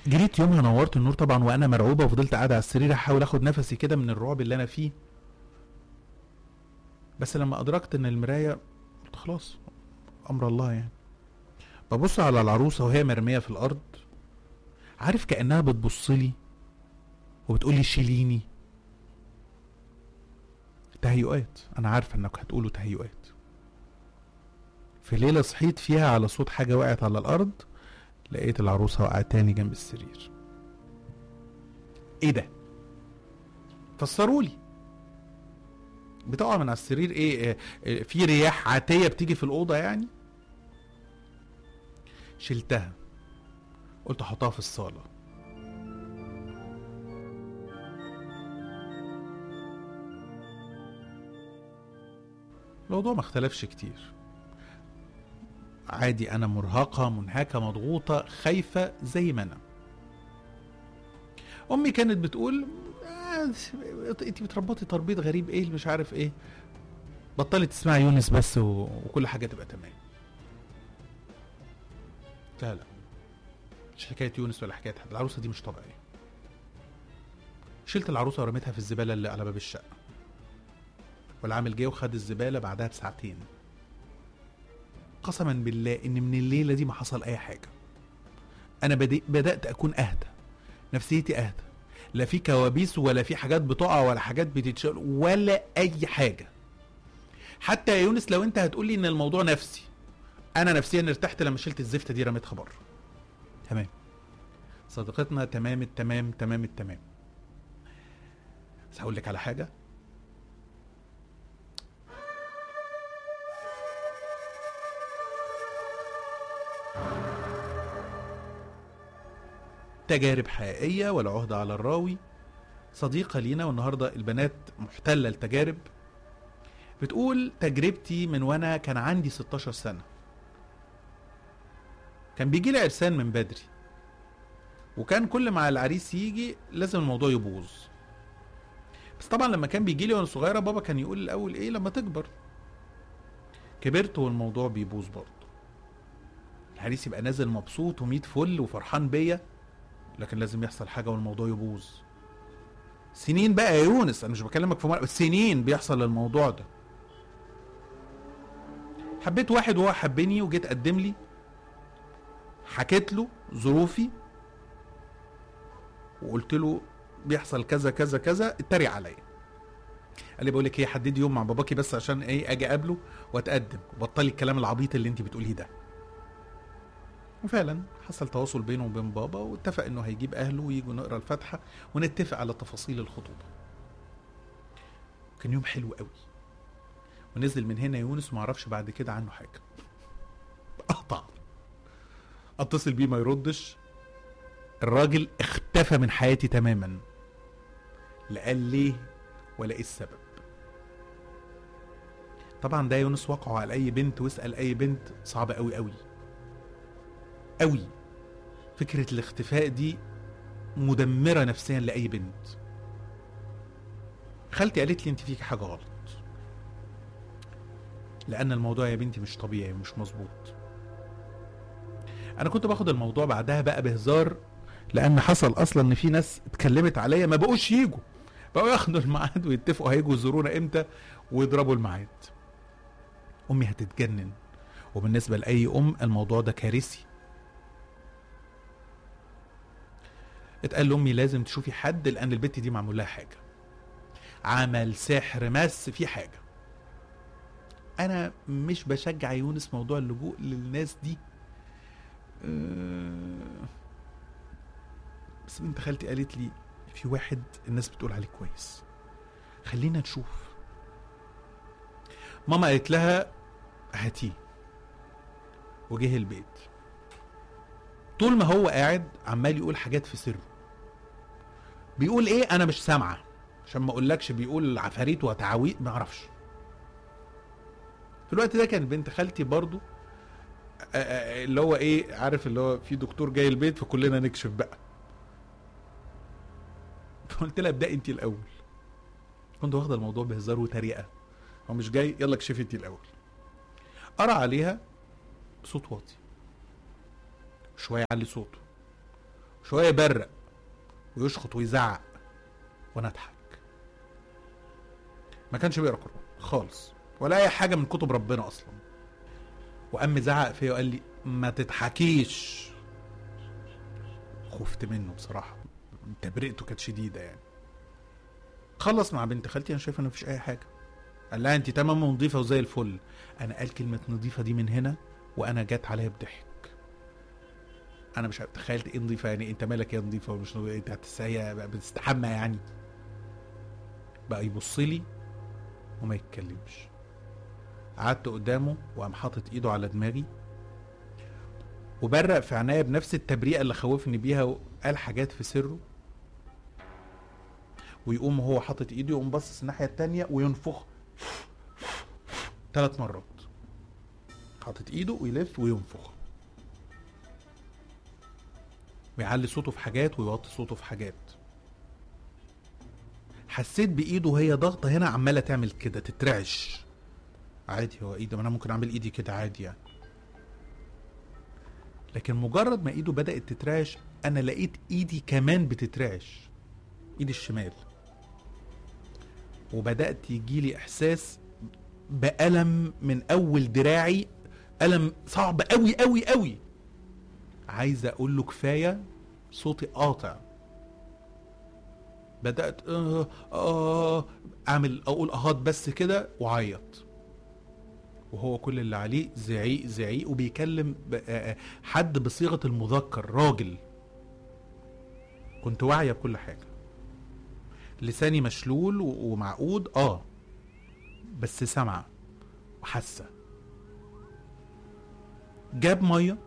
جريت يومها نورت النور طبعا وانا مرعوبه وفضلت قاعده على السرير احاول اخد نفسي كده من الرعب اللي انا فيه بس لما ادركت ان المرايه قلت خلاص امر الله يعني ببص على العروسه وهي مرميه في الارض عارف كانها بتبص لي وبتقول لي شيليني تهيؤات انا عارفه انك هتقولوا تهيؤات في ليله صحيت فيها على صوت حاجه وقعت على الارض لقيت العروسه وقعت تاني جنب السرير ايه ده فسروا لي بتقع من على السرير ايه آه، آه، في رياح عاتيه بتيجي في الاوضه يعني شلتها قلت احطها في الصاله الموضوع ما اختلفش كتير عادي انا مرهقه منهكه مضغوطه خايفه زي ما انا امي كانت بتقول آه، انت بتربطي تربيط غريب ايه اللي مش عارف ايه بطلي تسمعي يونس بس و... وكل حاجه تبقى تمام لا لا مش حكايه يونس ولا حكايه حد العروسه دي مش طبيعيه شلت العروسه ورميتها في الزباله اللي على باب الشقه والعامل جه وخد الزباله بعدها بساعتين قسما بالله ان من الليله دي ما حصل اي حاجه انا بدي بدات اكون اهدى نفسيتي اهدى لا في كوابيس ولا في حاجات بتقع ولا حاجات بتتشال ولا اي حاجه حتى يا يونس لو انت هتقولي ان الموضوع نفسي انا نفسيا ارتحت لما شلت الزفته دي رميتها بره تمام صديقتنا تمام التمام تمام التمام بس هقول لك على حاجه تجارب حقيقية ولا عهدة على الراوي صديقة لينا والنهاردة البنات محتلة التجارب بتقول تجربتي من وانا كان عندي 16 سنة كان بيجي لي عرسان من بدري وكان كل ما العريس يجي لازم الموضوع يبوظ بس طبعا لما كان بيجي لي وانا صغيره بابا كان يقول الاول ايه لما تكبر كبرت والموضوع بيبوظ برضه العريس يبقى نازل مبسوط وميت فل وفرحان بيا لكن لازم يحصل حاجه والموضوع يبوظ سنين بقى يا يونس انا مش بكلمك في مرة بس سنين بيحصل الموضوع ده حبيت واحد وهو حبني وجيت قدم لي حكيت له ظروفي وقلت له بيحصل كذا كذا كذا اتريق عليا قال لي بقول لك ايه حددي يوم مع باباكي بس عشان ايه اجي اقابله واتقدم وبطلي الكلام العبيط اللي انت بتقوليه ده وفعلا حصل تواصل بينه وبين بابا واتفق انه هيجيب اهله ويجوا نقرا الفاتحه ونتفق على تفاصيل الخطوبه كان يوم حلو قوي ونزل من هنا يونس وما اعرفش بعد كده عنه حاجه قطع اتصل بيه ما يردش الراجل اختفى من حياتي تماما لا قال ليه ولا ايه السبب طبعا ده يونس وقعه على اي بنت واسال اي بنت صعب قوي قوي قوي فكره الاختفاء دي مدمره نفسيا لاي بنت خالتي قالت لي انت فيك حاجه غلط لان الموضوع يا بنتي مش طبيعي ومش مظبوط انا كنت باخد الموضوع بعدها بقى بهزار لان حصل اصلا ان في ناس اتكلمت عليا ما بقوش يجوا بقوا ياخدوا الميعاد ويتفقوا هيجوا يزورونا امتى ويضربوا الميعاد امي هتتجنن وبالنسبه لاي ام الموضوع ده كارثي اتقال لامي لازم تشوفي حد لان البت دي معمول لها حاجه عمل سحر مس في حاجه انا مش بشجع يونس موضوع اللجوء للناس دي أه بس بنت خالتي قالت لي في واحد الناس بتقول عليه كويس خلينا نشوف ماما قالت لها هاتيه وجه البيت طول ما هو قاعد عمال يقول حاجات في سره بيقول ايه انا مش سامعه عشان ما اقولكش بيقول عفاريت وتعاويذ ما اعرفش في الوقت ده كان بنت خالتي برضو آه، آه، اللي هو ايه عارف اللي هو في دكتور جاي البيت فكلنا نكشف بقى فقلت لها ابدأي انت الاول كنت واخده الموضوع بهزار وتريقه هو مش جاي يلا اكشفي انت الاول قرا عليها صوت واطي شويه علي صوته شويه يبرق ويشخط ويزعق وانا اضحك ما كانش بيقرا قران خالص ولا اي حاجه من كتب ربنا اصلا وقام زعق فيا وقال لي ما تضحكيش خفت منه بصراحه تبرئته كانت شديده يعني خلص مع بنت خالتي انا شايف ان مفيش اي حاجه قال لها انت تمام ونظيفه وزي الفل انا قال كلمه نظيفه دي من هنا وانا جت عليا بضحك انا مش عارف- تخيلت ايه نظيفه يعني انت مالك يا نظيفه ومش نظيفه انت هتستحيا بقى بتستحمى يعني بقى يبص لي وما يتكلمش قعدت قدامه وقام حاطط ايده على دماغي وبرق في عينيا بنفس التبريئه اللي خوفني بيها وقال حاجات في سره ويقوم هو حاطط ايده يقوم باصص الناحيه التانية وينفخ ثلاث مرات حاطط ايده ويلف وينفخ ويعلي صوته في حاجات ويوطي صوته في حاجات حسيت بايده وهي ضغطه هنا عماله تعمل كده تترعش عادي هو ايده ما انا ممكن اعمل ايدي كده عادي يعني لكن مجرد ما ايده بدات تترعش انا لقيت ايدي كمان بتترعش ايدي الشمال وبدات يجيلي احساس بالم من اول دراعي الم صعب قوي قوي قوي عايز اقول له كفايه صوتي قاطع بدات آه آه اعمل اقول اهات بس كده وعيط وهو كل اللي عليه زعيق زعيق وبيكلم ب- آه، آه، حد بصيغه المذكر راجل كنت واعيه بكل حاجه لساني مشلول و- ومعقود اه بس سامعه وحاسه جاب ميه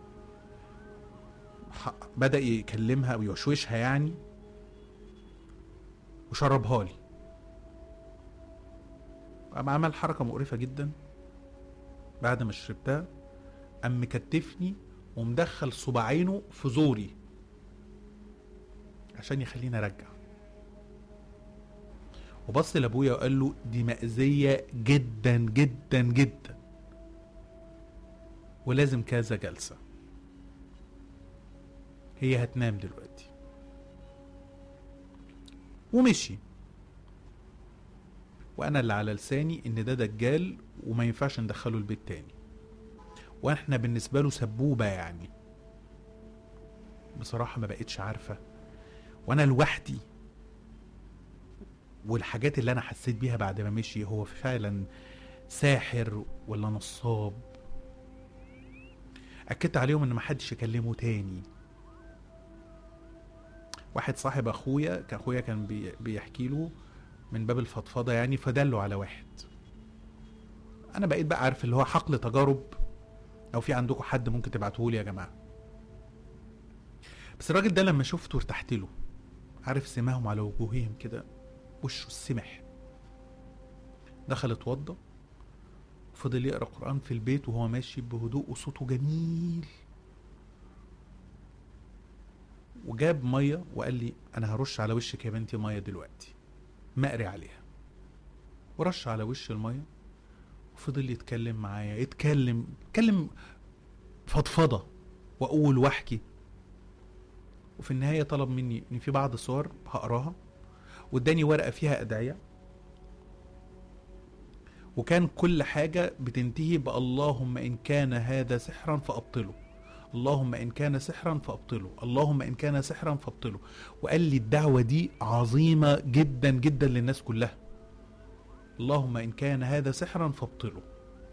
ح- بدا يكلمها او يوشوشها يعني وشربها لي قام عمل حركه مقرفه جدا بعد ما شربتها قام مكتفني ومدخل صباعينه في زوري عشان يخليني ارجع وبص لابويا وقال له دي مأذية جدا جدا جدا ولازم كذا جلسة هي هتنام دلوقتي ومشي وانا اللي على لساني ان ده دجال وما ينفعش ندخله البيت تاني واحنا بالنسبة له سبوبة يعني بصراحة ما بقتش عارفة وانا لوحدي والحاجات اللي انا حسيت بيها بعد ما مشي هو فعلا ساحر ولا نصاب اكدت عليهم ان محدش يكلمه تاني واحد صاحب اخويا كان اخويا كان بي- بيحكي له من باب الفضفضه يعني فدله على واحد انا بقيت بقى عارف اللي هو حقل تجارب لو في عندكم حد ممكن تبعته لي يا جماعه بس الراجل ده لما شفته ارتحت له عارف سماهم على وجوههم كده وشه السمح دخل اتوضى فضل يقرا قران في البيت وهو ماشي بهدوء وصوته جميل وجاب ميه وقال لي انا هرش على وشك يا بنتي ميه دلوقتي مقري عليها ورش على وش الميه وفضل يتكلم معايا يتكلم يتكلم فضفضه واقول واحكي وفي النهايه طلب مني ان في بعض الصور هقراها واداني ورقه فيها ادعيه وكان كل حاجه بتنتهي باللهم ان كان هذا سحرا فابطله اللهم ان كان سحرا فابطله اللهم ان كان سحرا فابطله وقال لي الدعوه دي عظيمه جدا جدا للناس كلها اللهم ان كان هذا سحرا فابطله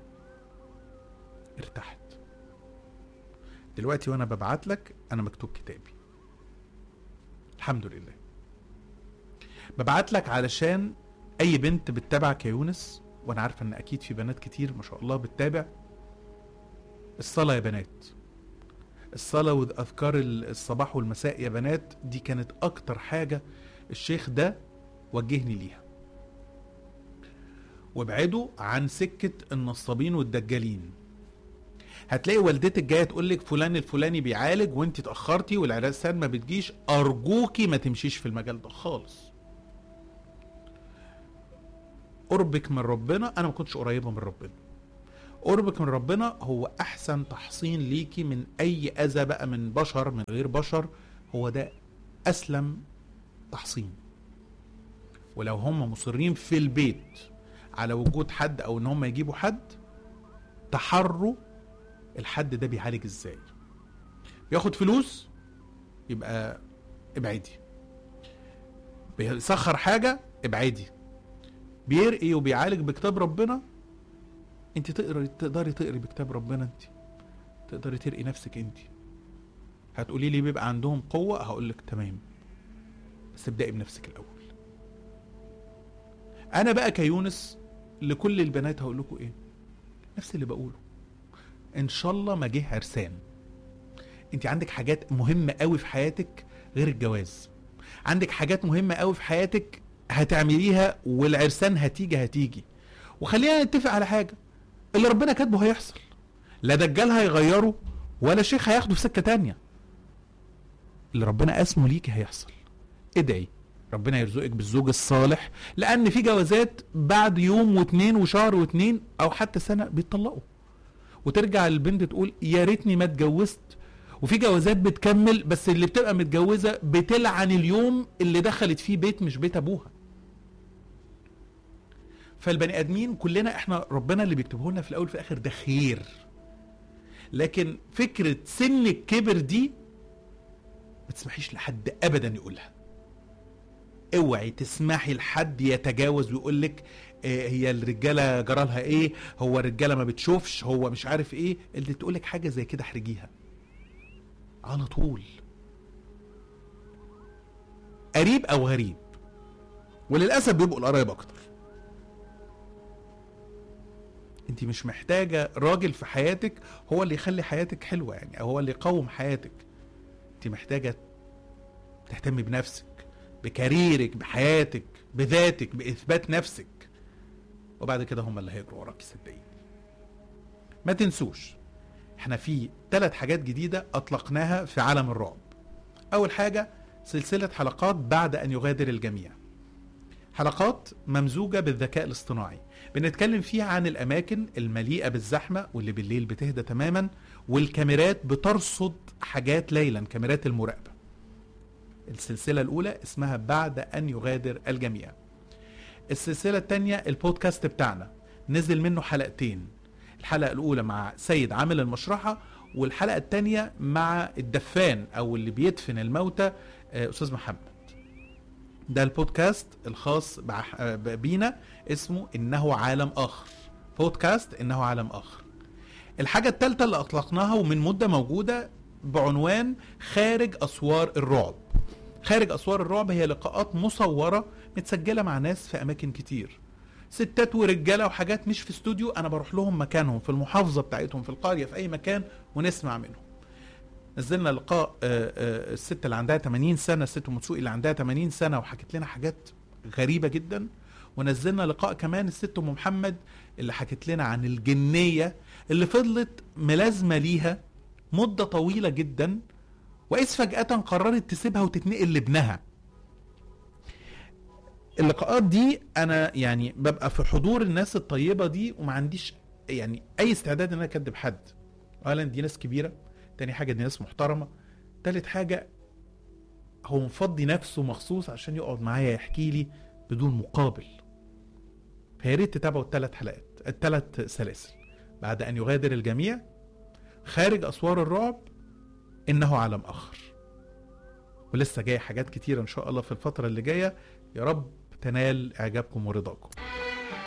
ارتحت دلوقتي وانا ببعت لك انا مكتوب كتابي الحمد لله ببعت لك علشان اي بنت بتتابعك يا يونس وانا عارفه ان اكيد في بنات كتير ما شاء الله بتتابع الصلاه يا بنات الصلاه واذكار الصباح والمساء يا بنات دي كانت اكتر حاجه الشيخ ده وجهني ليها وابعدوا عن سكه النصابين والدجالين هتلاقي والدتك جايه تقول لك فلان الفلاني بيعالج وانت اتاخرتي والعرسان ما بتجيش ارجوكي ما تمشيش في المجال ده خالص قربك من ربنا انا ما كنتش قريبه من ربنا قربك من ربنا هو احسن تحصين ليكي من اي اذى بقى من بشر من غير بشر هو ده اسلم تحصين ولو هم مصرين في البيت على وجود حد او ان هم يجيبوا حد تحروا الحد ده بيعالج ازاي ياخد فلوس يبقى ابعدي بيسخر حاجه ابعدي بيرقي وبيعالج بكتاب ربنا انت تقري تقدري تقري بكتاب ربنا انت تقدري ترقي نفسك انت هتقولي لي بيبقى عندهم قوه هقول لك تمام بس ابدأي بنفسك الاول انا بقى كيونس لكل البنات هقول لكم ايه نفس اللي بقوله ان شاء الله ما جه عرسان انت عندك حاجات مهمه قوي في حياتك غير الجواز عندك حاجات مهمه قوي في حياتك هتعمليها والعرسان هتيجي هتيجي وخلينا نتفق على حاجه اللي ربنا كاتبه هيحصل لا دجال هيغيره ولا شيخ هياخده في سكه تانية اللي ربنا قسمه ليكي هيحصل ادعي ربنا يرزقك بالزوج الصالح لان في جوازات بعد يوم واتنين وشهر واتنين او حتى سنه بيتطلقوا وترجع البنت تقول يا ريتني ما اتجوزت وفي جوازات بتكمل بس اللي بتبقى متجوزه بتلعن اليوم اللي دخلت فيه بيت مش بيت ابوها فالبني ادمين كلنا احنا ربنا اللي بيكتبه لنا في الاول وفي الاخر ده خير لكن فكره سن الكبر دي ما تسمحيش لحد ابدا يقولها اوعي تسمحي لحد يتجاوز ويقول لك آه، هي الرجاله جرالها ايه هو الرجاله ما بتشوفش هو مش عارف ايه اللي تقول لك حاجه زي كده احرجيها على طول قريب او غريب وللاسف بيبقوا القرايب اكتر انت مش محتاجه راجل في حياتك هو اللي يخلي حياتك حلوه يعني او هو اللي يقوم حياتك انت محتاجه تهتمي بنفسك بكاريرك بحياتك بذاتك باثبات نفسك وبعد كده هم اللي هيجروا وراكي صدقيني ما تنسوش احنا في ثلاث حاجات جديده اطلقناها في عالم الرعب اول حاجه سلسله حلقات بعد ان يغادر الجميع حلقات ممزوجة بالذكاء الاصطناعي بنتكلم فيها عن الأماكن المليئة بالزحمة واللي بالليل بتهدى تماما والكاميرات بترصد حاجات ليلا كاميرات المراقبة السلسلة الأولى اسمها بعد أن يغادر الجميع السلسلة الثانية البودكاست بتاعنا نزل منه حلقتين الحلقة الأولى مع سيد عامل المشرحة والحلقة الثانية مع الدفان أو اللي بيدفن الموتى آه، أستاذ محمد ده البودكاست الخاص بع- بينا اسمه إنه عالم آخر بودكاست إنه عالم آخر الحاجة الثالثة اللي أطلقناها ومن مدة موجودة بعنوان خارج أسوار الرعب خارج أسوار الرعب هي لقاءات مصورة متسجلة مع ناس في أماكن كتير ستات ورجالة وحاجات مش في استوديو أنا بروح لهم مكانهم في المحافظة بتاعتهم في القرية في أي مكان ونسمع منهم نزلنا لقاء آه، آه، الست اللي عندها 80 سنة الست ام دسوقي اللي عندها 80 سنة وحكت لنا حاجات غريبة جدا ونزلنا لقاء كمان الست ام محمد اللي حكت لنا عن الجنية اللي فضلت ملازمة ليها مدة طويلة جدا وإذ فجأة قررت تسيبها وتتنقل لابنها اللقاءات دي انا يعني ببقى في حضور الناس الطيبه دي وما عنديش يعني اي استعداد ان انا اكذب حد اولا دي ناس كبيره تاني حاجه دي ناس محترمه تالت حاجه هو مفضي نفسه مخصوص عشان يقعد معايا يحكي لي بدون مقابل فيا ريت تتابعوا الثلاث حلقات الثلاث سلاسل بعد ان يغادر الجميع خارج اسوار الرعب انه عالم اخر ولسه جاي حاجات كتيره ان شاء الله في الفتره اللي جايه يا رب تنال اعجابكم ورضاكم